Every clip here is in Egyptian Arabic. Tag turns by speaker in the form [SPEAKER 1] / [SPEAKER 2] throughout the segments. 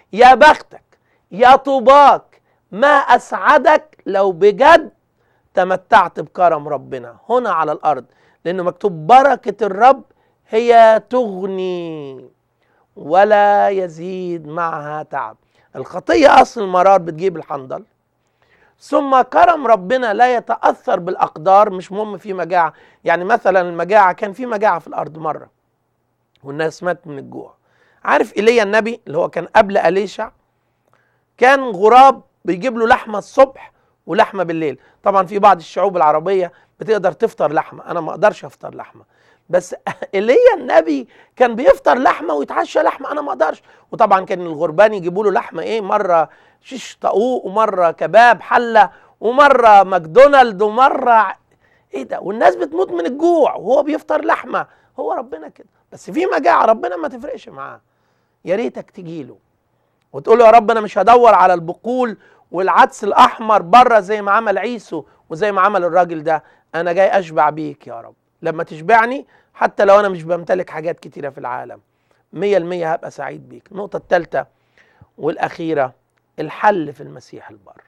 [SPEAKER 1] يا بختك يا طوباك ما اسعدك لو بجد تمتعت بكرم ربنا هنا على الارض لانه مكتوب بركه الرب هي تغني ولا يزيد معها تعب الخطيه اصل المرار بتجيب الحنظل ثم كرم ربنا لا يتاثر بالاقدار مش مهم في مجاعه يعني مثلا المجاعه كان في مجاعه في الارض مره والناس مات من الجوع عارف ايليا النبي اللي هو كان قبل اليشع كان غراب بيجيب له لحمه الصبح ولحمه بالليل طبعا في بعض الشعوب العربيه بتقدر تفطر لحمه انا ما اقدرش افطر لحمه بس ايليا النبي كان بيفطر لحمه ويتعشى لحمه انا ما اقدرش وطبعا كان الغربان يجيبوا له لحمه ايه مره شيش طاووق ومره كباب حله ومره ماكدونالد ومره ايه ده والناس بتموت من الجوع وهو بيفطر لحمه هو ربنا كده بس في مجاعه ربنا ما تفرقش معاه يا ريتك تجيله وتقول له يا رب انا مش هدور على البقول والعدس الاحمر بره زي ما عمل عيسو وزي ما عمل الراجل ده انا جاي اشبع بيك يا رب لما تشبعني حتى لو انا مش بمتلك حاجات كتيره في العالم مية المية هبقى سعيد بيك النقطة الثالثة والأخيرة الحل في المسيح البر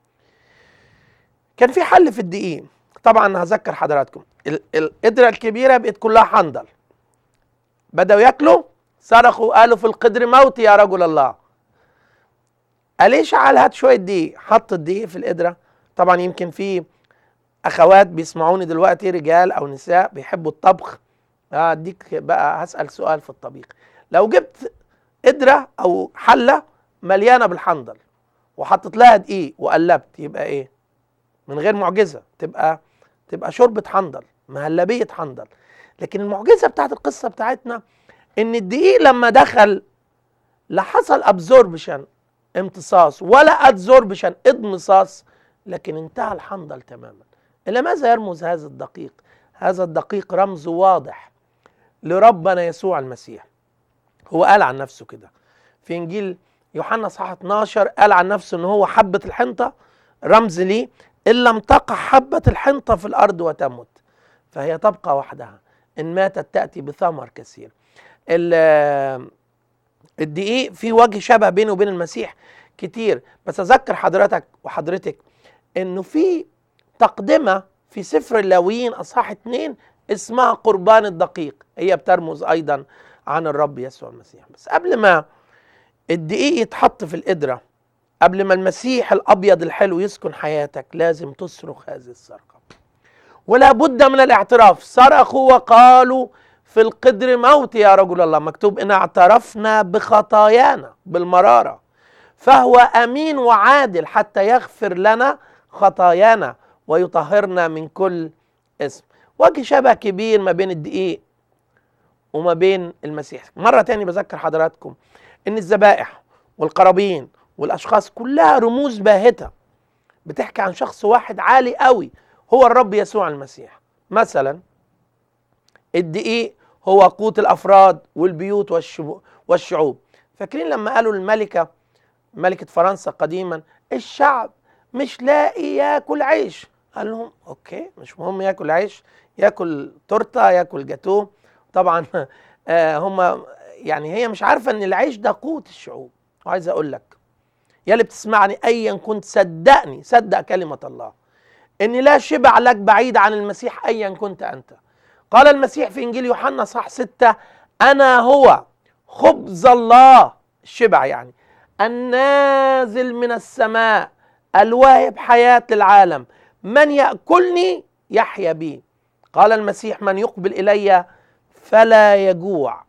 [SPEAKER 1] كان في حل في الدقيق طبعا هذكر حضراتكم ال- القدرة الكبيرة بقت كلها حنظل بدأوا ياكلوا صرخوا قالوا في القدر موت يا رجل الله أليش قال هات شوية دقيق حط الدقيق في القدرة طبعا يمكن في أخوات بيسمعوني دلوقتي رجال أو نساء بيحبوا الطبخ أديك بقى هسأل سؤال في الطبيخ لو جبت قدرة أو حلة مليانة بالحنظل وحطيت لها دقيق وقلبت يبقى إيه؟ من غير معجزة تبقى تبقى شوربة حنظل مهلبية حنظل لكن المعجزة بتاعت القصة بتاعتنا إن الدقيق لما دخل لا حصل ابزوربشن امتصاص ولا ادزوربشن اضمصاص لكن انتهى الحنظل تماما الى ماذا يرمز هذا الدقيق هذا الدقيق رمز واضح لربنا يسوع المسيح هو قال عن نفسه كده في انجيل يوحنا صح 12 قال عن نفسه ان هو حبه الحنطه رمز ليه ان لم تقع حبه الحنطه في الارض وتمت فهي تبقى وحدها ان ماتت تاتي بثمر كثير ال- الدقيق في وجه شبه بينه وبين المسيح كتير بس اذكر حضرتك وحضرتك انه في تقدمه في سفر اللاويين اصحاح اتنين اسمها قربان الدقيق هي بترمز ايضا عن الرب يسوع المسيح بس قبل ما الدقيق يتحط في القدره قبل ما المسيح الابيض الحلو يسكن حياتك لازم تصرخ هذه الصرخه ولا بد من الاعتراف صرخوا وقالوا في القدر موت يا رجل الله مكتوب ان اعترفنا بخطايانا بالمراره فهو امين وعادل حتى يغفر لنا خطايانا ويطهرنا من كل اسم وجه شبه كبير ما بين الدقيق وما بين المسيح مرة تاني بذكر حضراتكم ان الذبائح والقرابين والاشخاص كلها رموز باهتة بتحكي عن شخص واحد عالي قوي هو الرب يسوع المسيح مثلا الدقيق هو قوت الافراد والبيوت والشبو- والشعوب فاكرين لما قالوا للملكه ملكه فرنسا قديما الشعب مش لاقي ياكل عيش قال لهم اوكي مش مهم ياكل عيش ياكل تورته ياكل جاتوه طبعا آه هم يعني هي مش عارفه ان العيش ده قوت الشعوب وعايز اقول لك يا اللي بتسمعني ايا كنت صدقني صدق كلمه الله ان لا شبع لك بعيد عن المسيح ايا كنت انت قال المسيح في انجيل يوحنا صح ستة انا هو خبز الله الشبع يعني النازل من السماء الواهب حياة للعالم من يأكلني يحيا بي قال المسيح من يقبل إلي فلا يجوع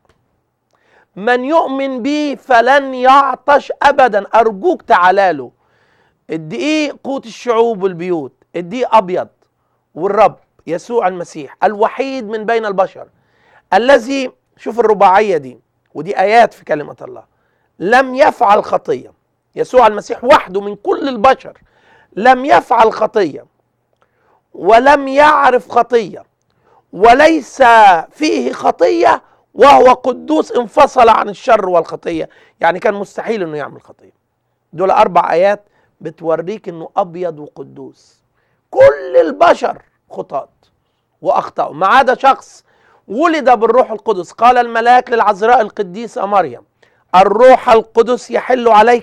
[SPEAKER 1] من يؤمن بي فلن يعطش أبدا أرجوك تعالى له الدقيق قوت الشعوب والبيوت الدقيق أبيض والرب يسوع المسيح الوحيد من بين البشر الذي شوف الرباعية دي ودي آيات في كلمة الله لم يفعل خطية يسوع المسيح وحده من كل البشر لم يفعل خطية ولم يعرف خطية وليس فيه خطية وهو قدوس انفصل عن الشر والخطية يعني كان مستحيل انه يعمل خطية دول اربع ايات بتوريك انه ابيض وقدوس كل البشر خطاة واخطأوا ما عدا شخص ولد بالروح القدس قال الملاك للعذراء القديسة مريم الروح القدس يحل عليك